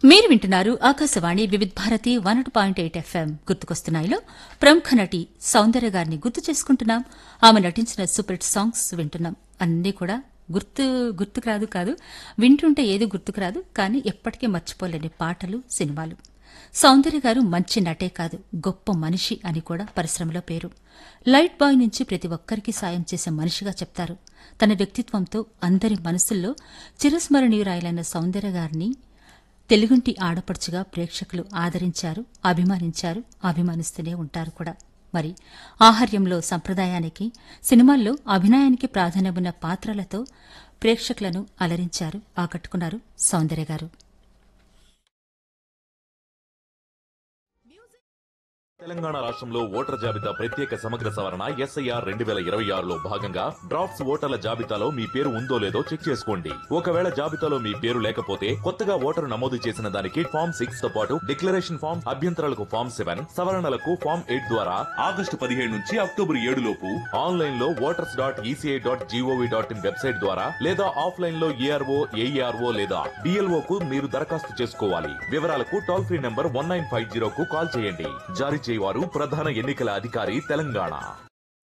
మీరు వింటున్నారు Akashvani Vividh Bharati one point eight F M గుర్తుకొస్తున్నాయిలో ప్రముఖ నటి సౌందర్య గారిని గుర్తు చేసుకుంటున్నాం ఆమె నటించిన సూపర్ హిట్ సాంగ్స్ వింటున్నాం అన్నీ కూడా గుర్తు గుర్తుకు రాదు కాదు వింటుంటే ఏది గుర్తుకు రాదు కానీ ఎప్పటికీ మర్చిపోలేని పాటలు సినిమాలు సౌందర్య గారు మంచి నటే కాదు గొప్ప మనిషి అని కూడా పరిశ్రమలో పేరు లైట్ బాయ్ నుంచి ప్రతి ఒక్కరికి సాయం చేసే మనిషిగా చెప్తారు తన వ్యక్తిత్వంతో అందరి మనసుల్లో చిరస్మరణీయురాయలైన సౌందర్య గారిని తెలుగుంటి ఆడపడుచుగా ప్రేక్షకులు ఆదరించారు అభిమానించారు అభిమానిస్తూనే ఉంటారు కూడా మరి ఆహార్యంలో సంప్రదాయానికి సినిమాల్లో అభినయానికి ప్రాధాన్యమున్న పాత్రలతో ప్రేక్షకులను అలరించారు ఆకట్టుకున్నారు సౌందర్య గారు తెలంగాణ రాష్ట్రంలో ఓటర్ల జాబితా ప్రత్యేక సమగ్ర సవరణ ఎస్ఐఆర్ రెండు వేల ఇరవై ఆరులో భాగంగా డ్రాఫ్ట్స్ ఓటర్ల జాబితాలో మీ పేరు ఉందో లేదో చెక్ చేసుకోండి ఒకవేళ జాబితాలో మీ పేరు లేకపోతే కొత్తగా ఓటరు నమోదు చేసిన దానికి ఫామ్ సిక్స్ తో పాటు డిక్లరేషన్ ఫామ్ అభ్యంతరాలకు ఫామ్ సెవెన్ సవరణలకు ఫామ్ ఎయిట్ ద్వారా ఆగస్టు పదిహేడు నుంచి అక్టోబర్ ఏడు లోపు ఆన్లైన్ లో voters dot E C I dot G O V dot in website ద్వారా లేదా ఆఫ్లైన్ లో ఏఆర్ఓ ఏఈఆర్ఓ లేదా డిఎల్ఓ కు మీరు దరఖాస్తు చేసుకోవాలి వివరాలకు toll free number one nine five zero కు కాల్ చేయండి జారీ చేయవారు ప్రధాన ఎన్నికల అధికారి తెలంగాణ